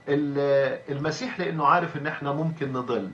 ال- المسيح لانه عارف ان احنا ممكن نضل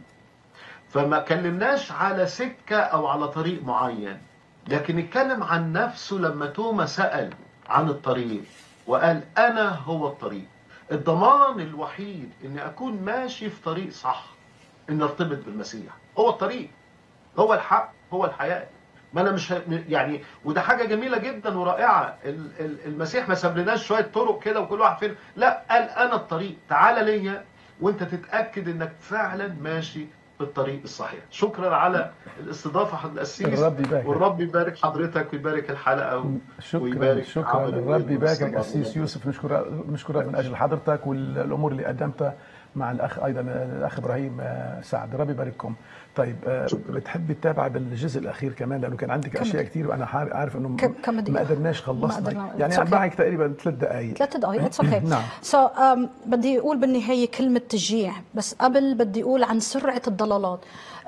فما كلمناش على سكه او على طريق معين لكن اتكلم عن نفسه لما توما سال عن الطريق وقال انا هو الطريق الضمان الوحيد اني اكون ماشي في طريق صح ان ارتبط بالمسيح هو الطريق هو الحق هو الحياه ما انا مش ه- يعني وده حاجه جميله جدا ورائعه ال- ال- المسيح ما سابلناش شويه طرق كده وكل واحد فين لا قال انا الطريق تعال ليا وانت تتاكد انك فعلا ماشي في الطريق الصحيح شكرا على الاستضافه حضرتك القسيس الرب يبارك والرب يبارك حضرتك ويبارك الحلقه و... شكرا ويبارك شكرا عمل الرب الولد يباركك والصلاة أسيس والله. يوسف نشكر نشكرك من أجل حضرتك والأمور اللي قدمتها مع الأخ أيضا الأخ إبراهيم آه، سعد الرب يبارككم طيب آه، بتحبي تتابع بالجزء الأخير كمان لأنه كان عندك أشياء كثير وأنا حار- عارف إنه كم- كم ما دقيقة؟ قدرناش ما خلصنا قدرنا. يعني It's عم okay. معك تقريبا ثلاث دقائق ثلاث دقائق اتس اوكي نعم. سو بدي اقول بالنهايه كلمه تشجيع بس قبل بدي اقول عن سرعه الضلالات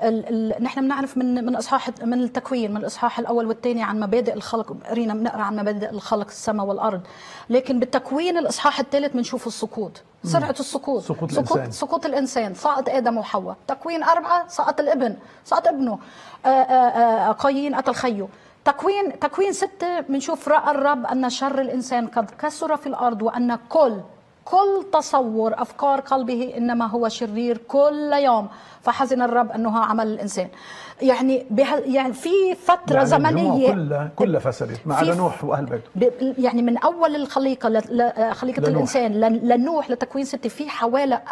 ال ال نحن بنعرف من من اصحاح من التكوين من الاصحاح الاول والثاني عن مبادئ الخلق قرينا بنقرا عن مبادئ الخلق السماء والارض لكن بالتكوين الاصحاح الثالث بنشوف السقوط سرعه السقوط سقوط سقوط, الإنسان. سقوط الانسان سقط ادم وحواء تكوين اربعه سقط الابن سقط ابنه آه، آه، آه، قايين قتل خيه تكوين تكوين ستة بنشوف رأى الرب أن شر الإنسان قد كسر في الأرض وأن كل كل تصور أفكار قلبه إنما هو شرير كل يوم فحزن الرب أنه عمل الإنسان يعني بها يعني في فترة يعني زمنية الجموع كلها كلها فسدت ما عدا في- نوح وأهل بيته ب- يعني من اول الخليقه ل- ل- خليقه لنوح. الانسان لن- لنوح لتكوين ستة في حوالي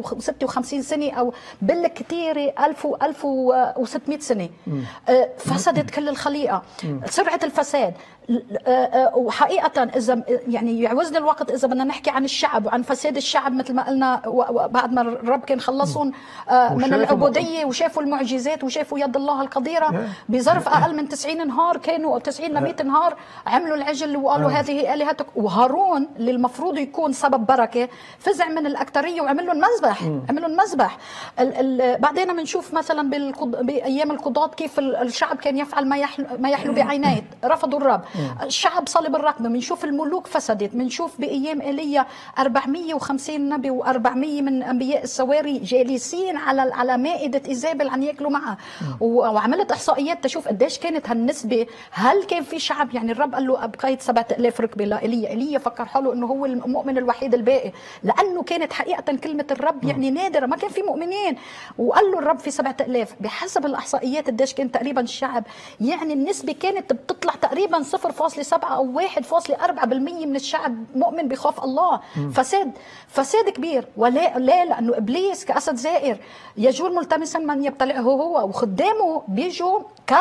1056 سنه او بالكثير 1000 و 1600 سنه آه، فسدت كل الخليقه سرعه الفساد ل- آه، آه، وحقيقه اذا يعني يعوزني الوقت اذا بدنا نحكي عن الشعب وعن فساد الشعب مثل ما قلنا و- و- بعد ما الرب كان خلصهم آه، من وشافوا العبوديه وشافوا المعجزات وشافوا يد الله القديره Yeah. بظرف اقل من 90 نهار كانوا 90 ل 100 نهار عملوا العجل وقالوا هذه الهتك وهارون اللي المفروض يكون سبب بركه فزع من الاكثريه وعمل لهم مذبح عمل لهم مذبح ال ال بعدين بنشوف مثلا بالقض... بايام القضاه كيف ال- الشعب كان يفعل ما يحلو ما يحلو بعينيه رفضوا الرب الشعب صلب الركبه بنشوف الملوك فسدت بنشوف بايام ايليا 450 نبي و400 من انبياء السواري جالسين على على مائده ايزابل عم ياكلوا معها و- وعملت احصائيات تشوف قديش كانت هالنسبه هل كان في شعب يعني الرب قال له ابقيت 7000 ركبه لايليا ايليا فكر حاله انه هو المؤمن الوحيد الباقي لانه كانت حقيقه كلمه الرب يعني نادره ما كان في مؤمنين وقال له الرب في 7000 بحسب الاحصائيات قديش كان تقريبا الشعب يعني النسبه كانت بتطلع تقريبا 0.7 او 1.4% من الشعب مؤمن بخوف الله فساد فساد كبير ولا لا لانه ابليس كاسد زائر يجول ملتمسا من يبتلعه هو وخدامه بيجوا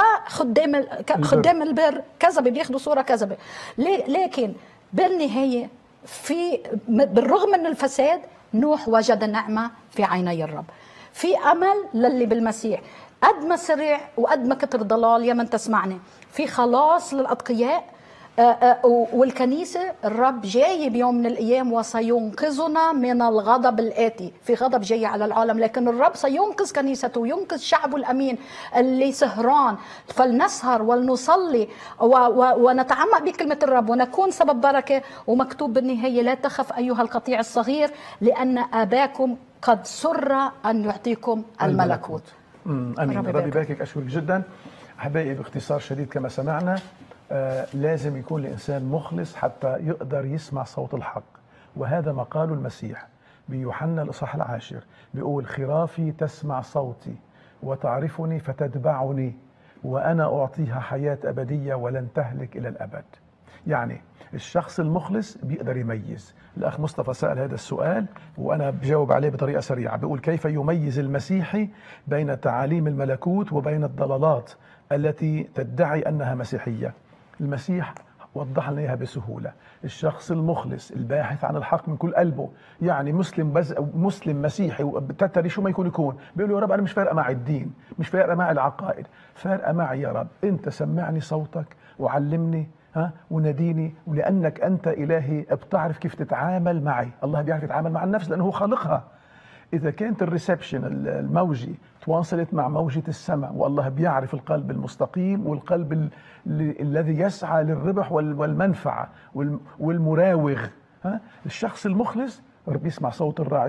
كخدام ال- كخدام البر كذبه بياخذوا صوره كذبه ليه- لكن بالنهايه في م- بالرغم من الفساد نوح وجد نعمه في عيني الرب في امل للي بالمسيح قد ما سرع وقد ما كتر ضلال يا من تسمعني في خلاص للاتقياء آه، آه، والكنيسة الرب جاي بيوم من الأيام وسينقذنا من الغضب الآتي في غضب جاي على العالم لكن الرب سينقذ كنيسته وينقذ شعبه الأمين اللي سهران فلنسهر ولنصلي و و ونتعمق بكلمة الرب ونكون سبب بركة ومكتوب بالنهاية لا تخف أيها القطيع الصغير لأن أباكم قد سر أن يعطيكم الملكوت أمم، امين ربي ربي يبارك. يباركك اشكرك جدا احبائي باختصار شديد كما سمعنا آه لازم يكون الانسان مخلص حتى يقدر يسمع صوت الحق وهذا ما قاله المسيح بيوحنا الاصحاح العاشر بيقول خرافي تسمع صوتي وتعرفني فتتبعني وانا اعطيها حياه ابديه ولن تهلك الى الابد يعني الشخص المخلص بيقدر يميز الأخ مصطفى سأل هذا السؤال وأنا بجاوب عليه بطريقة سريعة بيقول كيف يميز المسيحي بين تعاليم الملكوت وبين الضلالات التي تدعي أنها مسيحية المسيح وضح لنا اياها بسهوله، الشخص المخلص الباحث عن الحق من كل قلبه، يعني مسلم بز... مسلم مسيحي وبتتري شو ما يكون يكون، بيقول له يا رب انا مش فارقه معي الدين، مش فارقه معي العقائد، فارقه معي يا رب، انت سمعني صوتك وعلمني ها وناديني ولانك انت الهي بتعرف كيف تتعامل معي، الله بيعرف يتعامل مع النفس لانه هو خالقها. اذا كانت الريسبشن الموجي تواصلت مع موجه السماء والله بيعرف القلب المستقيم والقلب ال- ال- الذي يسعى للربح وال- والمنفعه وال- والمراوغ ها الشخص المخلص بيسمع صوت الراعي